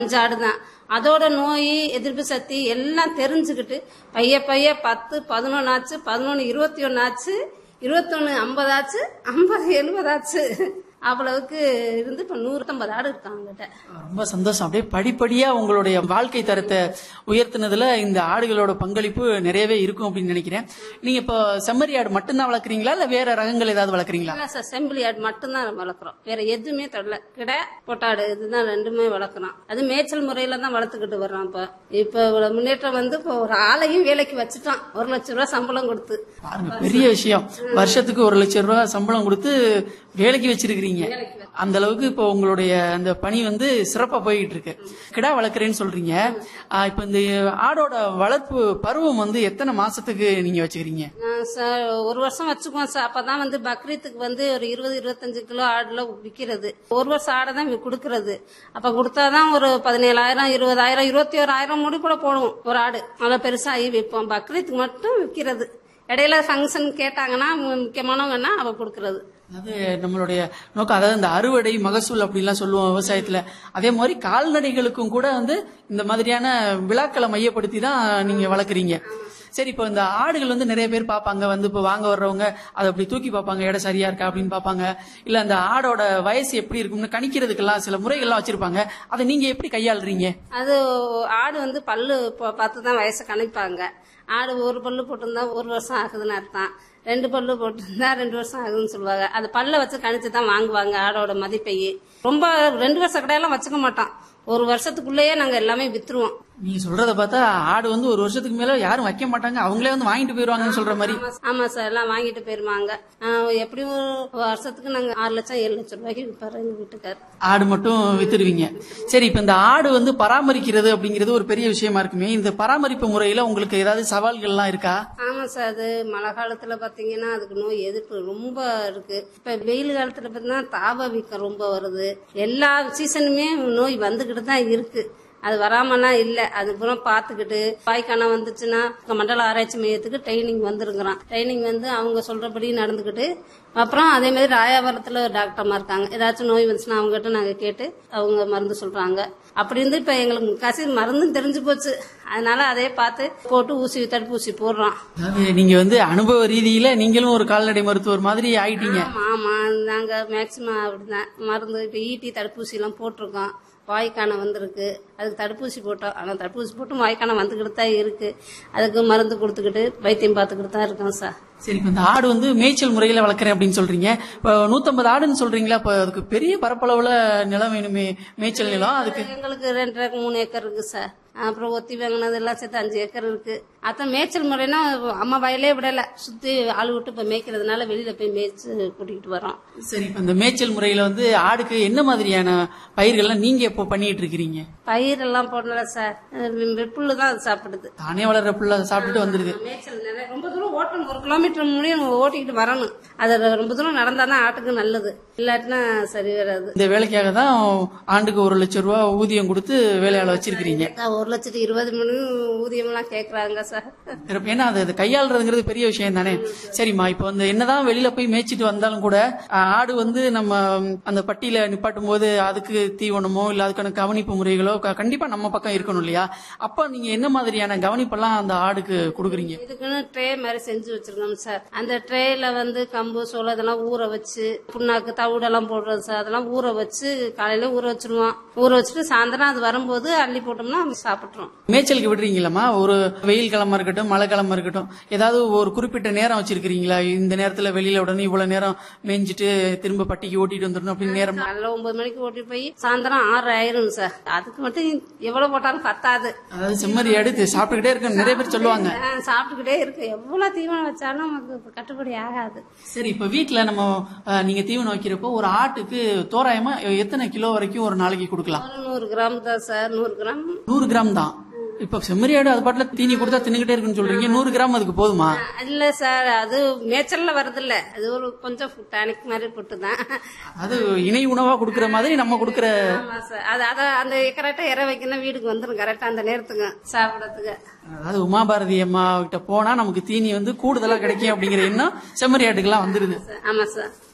அஞ்சு ஆடு தான் அதோட நோய் எதிர்ப்பு சக்தி எல்லாம் தெரிஞ்சுக்கிட்டு பைய பைய பத்து பதினொன்று ஆச்சு பதினொன்று இருபத்தி ஒன்று ஆச்சு இருபத்தொன்னு ஐம்பது ஆச்சு ஐம்பது எழுபது ஆச்சு அவ்வளவுக்கு இருந்து இப்ப நூற்றம்பது ஆடு இருக்காங்கிட்ட ரொம்ப சந்தோஷம் அப்படியே படிப்படியா உங்களுடைய வாழ்க்கை தரத்தை உயர்த்தினதுல இந்த ஆடுகளோட பங்களிப்பு நிறையவே இருக்கும் அப்படின்னு நினைக்கிறேன் நீங்க இப்போ செம்மறி ஆடு மட்டும்தான் வளர்க்குறீங்களா இல்ல வேற ரகங்கள் ஏதாவது வளர்க்குறீங்களா இல்ல சார் செம்பிளி ஆடு மட்டும்தான் நம்ம வளர்க்குறோம் வேற எதுவுமே தொடல கிட பொட்டாடு இதுதான் ரெண்டுமே வளர்க்குறோம் அது மேய்ச்சல் முறையில தான் வளர்த்துக்கிட்டு வர்றோம் இப்ப இப்ப இவ்வளவு முன்னேற்றம் வந்து இப்போ ஒரு ஆளையும் வேலைக்கு வச்சுட்டான் ஒரு லட்சம் ரூபாய் சம்பளம் கொடுத்து பாருங்க பெரிய விஷயம் வருஷத்துக்கு ஒரு லட்சம் ரூபாய் சம்பளம் கொடுத்து வேலைக்கு வச்சிருக்கிறீங்க அந்த அளவுக்கு இப்போ உங்களுடைய அந்த பணி வந்து சிறப்பா போய்கிட்டு இருக்கு கிடா வளர்க்குறேன்னு சொல்றீங்க ஆஹ் இப்போ இந்த ஆடோட வளர்ப்பு பருவம் வந்து எத்தனை மாசத்துக்கு நீங்க வச்சுக்கிறீங்க நான் சார் ஒரு வருஷம் வச்சுக்குவோம் சார் அப்பதான் வந்து பக்ரீத்துக்கு வந்து ஒரு இருபது இருபத்தஞ்சு கிலோ ஆடுல விக்கிறது ஒரு வருஷம் ஆடை தான் கொடுக்கறது அப்ப கொடுத்தாதான் ஒரு பதினேழாயிரம் இருபதாயிரம் இருபத்தி ஓராயிரம் முடி கூட போடுவோம் ஒரு ஆடு நல்லா பெருசாகி விற்போம் பக்ரீத்துக்கு மட்டும் விற்கிறது இடையில ஃபங்க்ஷன் கேட்டாங்கன்னா முக்கியமானவங்கன்னா அவ கொடுக்கறது அதாவது நம்மளுடைய நோக்கம் அதாவது இந்த அறுவடை மகசூல் அப்படிலாம் சொல்லுவோம் விவசாயத்துல அதே மாதிரி கால்நடைகளுக்கும் கூட வந்து இந்த மாதிரியான விழாக்களை மையப்படுத்தி தான் நீங்க வளர்க்குறீங்க சரி இப்போ இந்த ஆடுகள் வந்து நிறைய பேர் பார்ப்பாங்க வந்து இப்போ வாங்க வர்றவங்க அதை அப்படி தூக்கி பார்ப்பாங்க இடம் சரியா இருக்கா அப்படின்னு பார்ப்பாங்க இல்ல அந்த ஆடோட வயசு எப்படி இருக்கும்னு கணிக்கிறதுக்கெல்லாம் சில முறைகள்லாம் வச்சிருப்பாங்க அதை நீங்க எப்படி கையாளுறீங்க அது ஆடு வந்து பல்லு ப- பார்த்து தான் வயசை கணிப்பாங்க ஆடு ஒரு பல்லு போட்டிருந்தா ஒரு வருஷம் ஆகுதுன்னு அர்த்தம் ரெண்டு பல்லு போட்டிருந்தா ரெண்டு வருஷம் ஆகுதுன்னு சொல்லுவாங்க அது பல்ல வச்சு கணிச்சு தான் வாங்குவாங்க ஆடோட மதிப்பையே ரொம்ப ரெண்டு வருஷம் கடையெல்லாம் வச்சுக்க மாட்டோம் ஒரு வருஷத்துக்குள்ளேயே நாங்க எல்லாமே வித்துருவோம் நீங்க சொல்றத பார்த்தா ஆடு வந்து ஒரு வருஷத்துக்கு மேல யாரும் வைக்க மாட்டாங்க அவங்களே வந்து வாங்கிட்டு போயிருவாங்கன்னு சொல்ற மாதிரி ஆமா, ஆமா சார் எல்லாம் வாங்கிட்டு போயிருவாங்க ஆஹ் எப்படியும் ஒரு வருஷத்துக்கு நாங்க ஆறு லட்சம் ஏழு லட்சம் ரூபாய்க்கு விற்பாரு எங்க வீட்டுக்கார் ஆடு மட்டும் வித்துருவீங்க சரி இப்ப இந்த ஆடு வந்து பராமரிக்கிறது அப்படிங்கிறது ஒரு பெரிய விஷயமா இருக்குமே இந்த பராமரிப்பு முறையில உங்களுக்கு ஏதாவது சவால்கள்லாம் இருக்கா ஆமா சார் அது மழை காலத்துல பாத்தீங்கன்னா அதுக்கு நோய் எதிர்ப்பு ரொம்ப இருக்கு இப்ப வெயில் காலத்துல பாத்தீங்கன்னா தாப வீக்கம் ரொம்ப வருது எல்லா சீசனுமே நோய் வந்துகிட்டு தான் இருக்கு அது வராமலாம் இல்ல அது பூரா பாத்துக்கிட்டு வாய்க்கான வந்துச்சுன்னா மண்டல ஆராய்ச்சி மையத்துக்கு ட்ரைனிங் வந்திருக்கிறோம் ட்ரைனிங் வந்து அவங்க சொல்றபடி நடந்துக்கிட்டு அப்புறம் அதே மாதிரி ராயாவரத்துல ஒரு டாக்டர்மா இருக்காங்க ஏதாச்சும் நோய் வந்துச்சுன்னா அவங்ககிட்ட நாங்க கேட்டு அவங்க மருந்து சொல்றாங்க அப்படி இருந்து இப்ப எங்களுக்கு முக்காசி மருந்தும் தெரிஞ்சு போச்சு அதனால அதே பார்த்து போட்டு ஊசி தடுப்பூசி போடுறோம் அதாவது நீங்க வந்து அனுபவ ரீதியில நீங்களும் ஒரு கால்நடை மருத்துவர் மாதிரி ஆயிட்டீங்க ஆமா ஆமா நாங்க மேக்சிமம் அப்படிதான் மருந்து இப்ப ஈட்டி தடுப்பூசி எல்லாம் போட்டிருக்கோம் வாய்க்கான வந்திருக்கு அதுக்கு தடுப்பூசி போட்டோம் ஆனா தடுப்பூசி போட்டும் வாய்க்கான வந்துகிட்டு தான் இருக்கு அதுக்கு மருந்து கொடுத்துக்கிட்டு வைத்தியம் பார்த்துக்கிட்டு தான் இருக்கோம் சார் சரி இப்ப இந்த ஆடு வந்து மேய்ச்சல் முறையில வளர்க்குறேன் அப்படின்னு சொல்றீங்க இப்போ நூத்தம்பது ஆடுன்னு சொல்றீங்களா இப்ப அதுக்கு பெரிய பரப்பளவுல நிலம் வேணுமே மேய்ச்சல் நிலம் அதுக்கு எங்களுக்கு ரெண்டரை மூணு ஏக்கர் இருக்கு சார் அப்புறம் ஒத்தி வாங்கினது எல்லாம் சேர்த்து அஞ்சு ஏக்கர் இருக்கு அதான் மேய்ச்சல் முறைனா அம்மா வயலே விடல சுத்தி ஆள் விட்டு இப்ப மேய்க்கிறதுனால வெளியில போய் மேய்ச்சு கூட்டிகிட்டு வரோம் சரி இப்ப இந்த மேய்ச்சல் முறையில வந்து ஆடுக்கு என்ன மாதிரியான பயிர்கள்லாம் நீங்க இப்போ பண்ணிட்டு இருக்கிறீங்க பயிர் எல்லாம் போடல சார் வெப்புல்லு தான் அது சாப்பிடுது தானே வளர்ற புள்ள சாப்பிட்டுட்டு வந்துருது மேய்ச்சல் நிறைய ரொம்ப தூரம் ஓட்டணும் ஒரு கிலோமீட்டர் முடியும் ஓட்டிக்கிட்டு வரணும் அது ரொம்ப தூரம் நடந்தாதான் ஆட்டுக்கு நல்லது இல்லாட்டினா சரி வராது இந்த வேலைக்காக தான் ஆண்டுக்கு ஒரு லட்சம் ரூபாய் ஊதியம் கொடுத்து வேலையாள வச்சிருக்கிறீங்க அதான் ஒரு லட்சத்து இருபது மணி ஊதியம் எல்லாம் கேக்குறாங்க சார் சிறப்பு. ஏன்னா அது அது கையாளுறதுங்கிறது பெரிய விஷயம் தானே சரிம்மா இப்போ வந்து என்னதான் வெளியில போய் மேய்ச்சிட்டு வந்தாலும் கூட ஆஹ், ஆடு வந்து நம்ம ம், அந்த பட்டியில நிப்பாட்டும் போது அதுக்கு தீவனமோ இல்ல அதுக்கான கவனிப்பு முறைகளோ க- கண்டிப்பா நம்ம பக்கம் இருக்கணும் இல்லையா அப்ப நீங்க என்ன மாதிரியான கவனிப்பெல்லாம் அந்த ஆடுக்கு கொடுக்குறீங்க இதுக்குன்னு ட்ரே மாதிரி செஞ்சு வச்சிருக்கோம் சார் அந்த ட்ரேல வந்து கம்பு சோளம் இதெல்லாம் ஊற வச்சு புண்ணாக்கு தவிடெல்லாம் போடுறது சார் அதெல்லாம் ஊற வச்சு காலையில ஊற வச்சிருவோம் ஊற வச்சுட்டு சாயந்தரம் அது வரும்போது அள்ளி போட்டோம்னா நம்ம சாப்பிட்றோம் மேய்ச்சலுக்கு விடுறீங்களாம்மா ஒரு வெயில் கிழமை இருக்கட்டும் மழை கிழமை இருக்கட்டும் ஏதாவது ஒரு குறிப்பிட்ட நேரம் வச்சிருக்கிறீங்களா இந்த நேரத்துல வெளியில உடனே இவ்வளவு நேரம் மேய்ஞ்சிட்டு திரும்ப பட்டிக்கு ஓட்டிட்டு வந்துடணும் அப்படின்னு நேரம் காலைல ஒன்பது மணிக்கு ஓட்டி போய் சாயந்தரம் ஆறு ஆயிரும் சார் அதுக்கு மட்டும் எவ்வளவு போட்டாலும் பத்தாது அதாவது செம்மறி அடுத்து சாப்பிட்டுக்கிட்டே இருக்க நிறைய பேர் சொல்லுவாங்க ஆ, சாப்பிட்டுக்கிட்டே இருக்கு எவ்வளவு தீவனம் வச்சாலும் நமக்கு கட்டுப்படி ஆகாது சரி இப்ப வீட்ல நம்ம அஹ், நீங்க தீவனம் வைக்கிறப்போ ஒரு ஆட்டுக்கு தோராயமா எத்தனை கிலோ வரைக்கும் ஒரு நாளைக்கு கொடுக்கலாம் ஒரு நூறு கிராம் தான் சார் நூறு கிராம் நூறு கிராம் தான் இப்ப செம்மறி ஆடு அது பாட்டுல தீனி கொடுத்தா தின்னுகிட்டே இருக்குன்னு சொல்றீங்க நூறு கிராம் அதுக்கு போதுமா இல்ல சார் அது மேய்ச்சல்ல வருது இல்ல அது ஒரு கொஞ்சம் டானிக் மாதிரி போட்டு தான் அது இணை உணவா கொடுக்கற மாதிரி நம்ம கொடுக்கற ஆமா சார் அது அத அந்த கரெக்டா இற வைக்கணும் வீட்டுக்கு வந்துரும் கரெக்டா அந்த நேரத்துக்கு சாப்பிடறதுக்கு அதாவது உமாபாரதி அம்மா கிட்ட போனா நமக்கு தீனி வந்து கூடுதலா கிடைக்கும் அப்படிங்கிற எண்ணம் செம்மறி ஆட்டுக்கெல்லாம் வந்துருது ஆமா சார்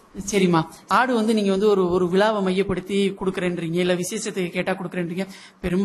சரிம்மா ஆடு வந்து நீங்க வந்து ஒரு ஒரு விழாவை மையப்படுத்தி கொடுக்குறேன்றீங்க இல்ல விசேஷத்துக்கு கேட்டா கொடுக்குறேன்றீங்க பெரும்பாலும்